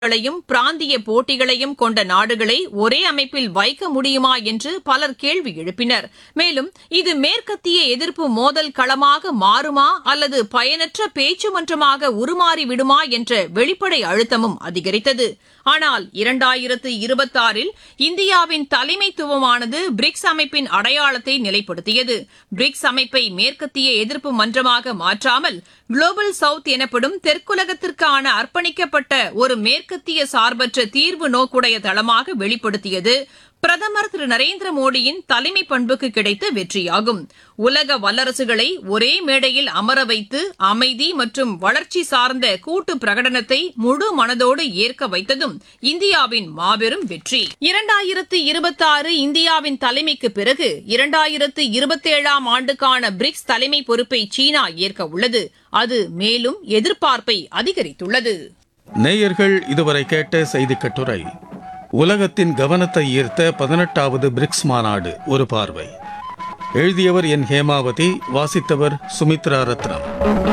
களையும் பிராந்திய போட்டிகளையும் கொண்ட நாடுகளை ஒரே அமைப்பில் வைக்க முடியுமா என்று பலர் கேள்வி எழுப்பினர் மேலும் இது மேற்கத்திய எதிர்ப்பு மோதல் களமாக மாறுமா அல்லது பயனற்ற பேச்சுமன்றமாக உருமாறி விடுமா என்ற வெளிப்படை அழுத்தமும் அதிகரித்தது ஆனால் இரண்டாயிரத்து இருபத்தாறில் இந்தியாவின் தலைமைத்துவமானது பிரிக்ஸ் அமைப்பின் அடையாளத்தை நிலைப்படுத்தியது பிரிக்ஸ் அமைப்பை மேற்கத்திய எதிர்ப்பு மன்றமாக மாற்றாமல் குளோபல் சவுத் எனப்படும் தெற்குலகத்திற்கான அர்ப்பணிக்கப்பட்ட ஒரு மேற்கத்திய சார்பற்ற தீர்வு நோக்குடைய தளமாக வெளிப்படுத்தியது பிரதமர் திரு நரேந்திர மோடியின் தலைமை பண்புக்கு கிடைத்த வெற்றியாகும் உலக வல்லரசுகளை ஒரே மேடையில் அமர வைத்து அமைதி மற்றும் வளர்ச்சி சார்ந்த கூட்டு பிரகடனத்தை முழு மனதோடு ஏற்க வைத்ததும் இந்தியாவின் மாபெரும் வெற்றி இரண்டாயிரத்து இருபத்தாறு இந்தியாவின் தலைமைக்கு பிறகு இரண்டாயிரத்து இருபத்தேழாம் ஆண்டுக்கான பிரிக்ஸ் தலைமை பொறுப்பை சீனா ஏற்க உள்ளது அது மேலும் எதிர்பார்ப்பை அதிகரித்துள்ளது நேயர்கள் இதுவரை கேட்ட செய்திக் கட்டுரை உலகத்தின் கவனத்தை ஈர்த்த பதினெட்டாவது பிரிக்ஸ் மாநாடு ஒரு பார்வை எழுதியவர் என் ஹேமாவதி வாசித்தவர் சுமித்ரா ரத்னம்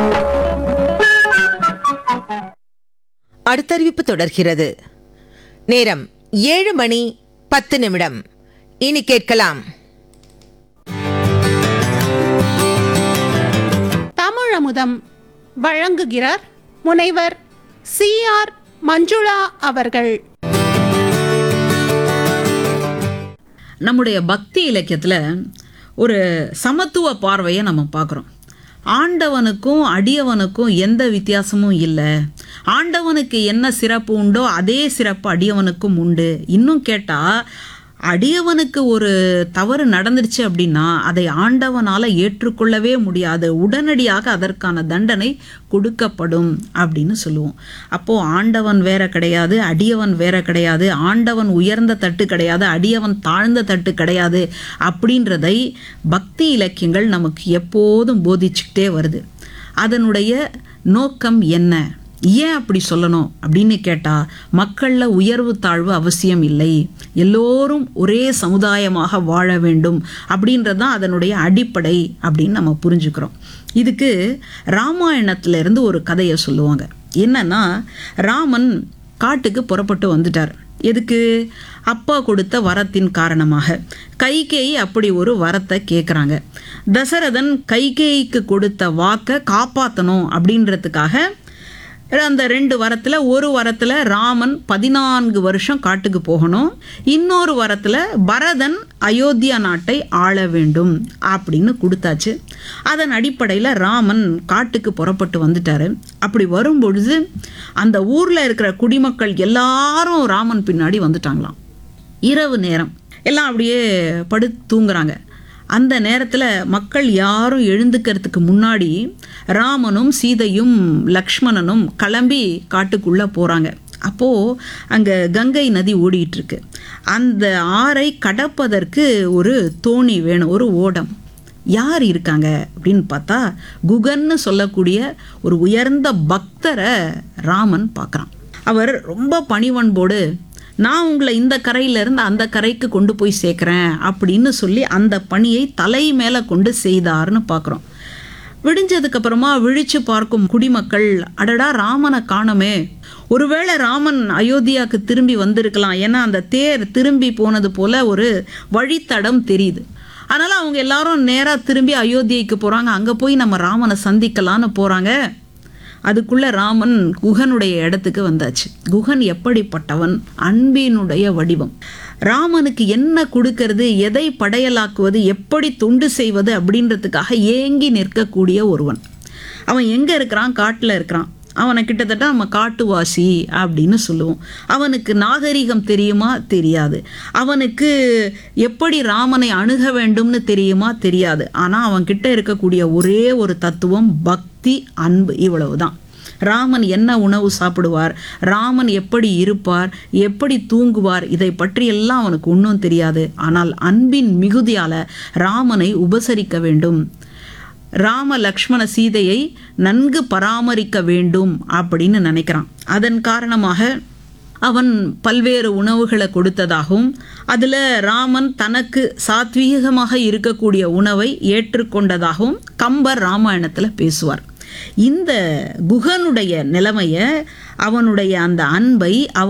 அடுத்தறிவிப்பு தொடர்கிறது நேரம் ஏழு மணி பத்து நிமிடம் இனி கேட்கலாம் தமிழமுதம் வழங்குகிறார் முனைவர் சி ஆர் மஞ்சுளா அவர்கள் நம்முடைய பக்தி இலக்கியத்தில் ஒரு சமத்துவ பார்வையை நம்ம பார்க்குறோம் ஆண்டவனுக்கும் அடியவனுக்கும் எந்த வித்தியாசமும் இல்லை ஆண்டவனுக்கு என்ன சிறப்பு உண்டோ அதே சிறப்பு அடியவனுக்கும் உண்டு இன்னும் கேட்டால் அடியவனுக்கு ஒரு தவறு நடந்துருச்சு அப்படின்னா அதை ஆண்டவனால் ஏற்றுக்கொள்ளவே முடியாது உடனடியாக அதற்கான தண்டனை கொடுக்கப்படும் அப்படின்னு சொல்லுவோம் அப்போது ஆண்டவன் வேற கிடையாது அடியவன் வேற கிடையாது ஆண்டவன் உயர்ந்த தட்டு கிடையாது அடியவன் தாழ்ந்த தட்டு கிடையாது அப்படின்றதை பக்தி இலக்கியங்கள் நமக்கு எப்போதும் போதிச்சுக்கிட்டே வருது அதனுடைய நோக்கம் என்ன ஏன் அப்படி சொல்லணும் அப்படின்னு கேட்டால் மக்களில் உயர்வு தாழ்வு அவசியம் இல்லை எல்லோரும் ஒரே சமுதாயமாக வாழ வேண்டும் அப்படின்றது தான் அதனுடைய அடிப்படை அப்படின்னு நம்ம புரிஞ்சுக்கிறோம் இதுக்கு ராமாயணத்திலிருந்து ஒரு கதையை சொல்லுவாங்க என்னன்னா ராமன் காட்டுக்கு புறப்பட்டு வந்துட்டார் எதுக்கு அப்பா கொடுத்த வரத்தின் காரணமாக கைகேயி அப்படி ஒரு வரத்தை கேட்குறாங்க தசரதன் கைகேயிக்கு கொடுத்த வாக்கை காப்பாற்றணும் அப்படின்றதுக்காக அந்த ரெண்டு வரத்தில் ஒரு வரத்தில் ராமன் பதினான்கு வருஷம் காட்டுக்கு போகணும் இன்னொரு வரத்தில் பரதன் அயோத்தியா நாட்டை ஆள வேண்டும் அப்படின்னு கொடுத்தாச்சு அதன் அடிப்படையில் ராமன் காட்டுக்கு புறப்பட்டு வந்துட்டாரு அப்படி வரும்பொழுது அந்த ஊரில் இருக்கிற குடிமக்கள் எல்லாரும் ராமன் பின்னாடி வந்துட்டாங்களாம் இரவு நேரம் எல்லாம் அப்படியே படுத்து தூங்குறாங்க அந்த நேரத்தில் மக்கள் யாரும் எழுந்துக்கிறதுக்கு முன்னாடி ராமனும் சீதையும் லக்ஷ்மணனும் கிளம்பி காட்டுக்குள்ளே போகிறாங்க அப்போது அங்கே கங்கை நதி ஓடிட்டு இருக்கு அந்த ஆறை கடப்பதற்கு ஒரு தோணி வேணும் ஒரு ஓடம் யார் இருக்காங்க அப்படின்னு பார்த்தா குகன்னு சொல்லக்கூடிய ஒரு உயர்ந்த பக்தரை ராமன் பார்க்குறான் அவர் ரொம்ப பணிவன்போடு நான் உங்களை இந்த கரையிலேருந்து அந்த கரைக்கு கொண்டு போய் சேர்க்குறேன் அப்படின்னு சொல்லி அந்த பணியை தலை மேலே கொண்டு செய்தார்னு பார்க்குறோம் விடிஞ்சதுக்கப்புறமா விழிச்சு பார்க்கும் குடிமக்கள் அடடா ராமனை காணோமே ஒருவேளை ராமன் அயோத்தியாவுக்கு திரும்பி வந்திருக்கலாம் ஏன்னா அந்த தேர் திரும்பி போனது போல ஒரு வழித்தடம் தெரியுது அதனால் அவங்க எல்லாரும் நேராக திரும்பி அயோத்தியைக்கு போகிறாங்க அங்கே போய் நம்ம ராமனை சந்திக்கலான்னு போகிறாங்க அதுக்குள்ள ராமன் குகனுடைய இடத்துக்கு வந்தாச்சு குகன் எப்படிப்பட்டவன் அன்பினுடைய வடிவம் ராமனுக்கு என்ன கொடுக்கறது எதை படையலாக்குவது எப்படி தொண்டு செய்வது அப்படின்றதுக்காக ஏங்கி நிற்கக்கூடிய ஒருவன் அவன் எங்கே இருக்கிறான் காட்டில் இருக்கிறான் அவனை கிட்டத்தட்ட நம்ம காட்டுவாசி அப்படின்னு சொல்லுவோம் அவனுக்கு நாகரிகம் தெரியுமா தெரியாது அவனுக்கு எப்படி ராமனை அணுக வேண்டும்னு தெரியுமா தெரியாது ஆனால் அவன் கிட்ட இருக்கக்கூடிய ஒரே ஒரு தத்துவம் பக்தி அன்பு இவ்வளவுதான் ராமன் என்ன உணவு சாப்பிடுவார் ராமன் எப்படி இருப்பார் எப்படி தூங்குவார் இதை பற்றியெல்லாம் அவனுக்கு ஒன்றும் தெரியாது ஆனால் அன்பின் மிகுதியால் ராமனை உபசரிக்க வேண்டும் ராம லக்ஷ்மண சீதையை நன்கு பராமரிக்க வேண்டும் அப்படின்னு நினைக்கிறான் அதன் காரணமாக அவன் பல்வேறு உணவுகளை கொடுத்ததாகவும் அதில் ராமன் தனக்கு சாத்வீகமாக இருக்கக்கூடிய உணவை ஏற்றுக்கொண்டதாகவும் கம்பர் ராமாயணத்தில் பேசுவார் இந்த குகனுடைய நிலைமையை அவனுடைய அந்த அன்பை அவன்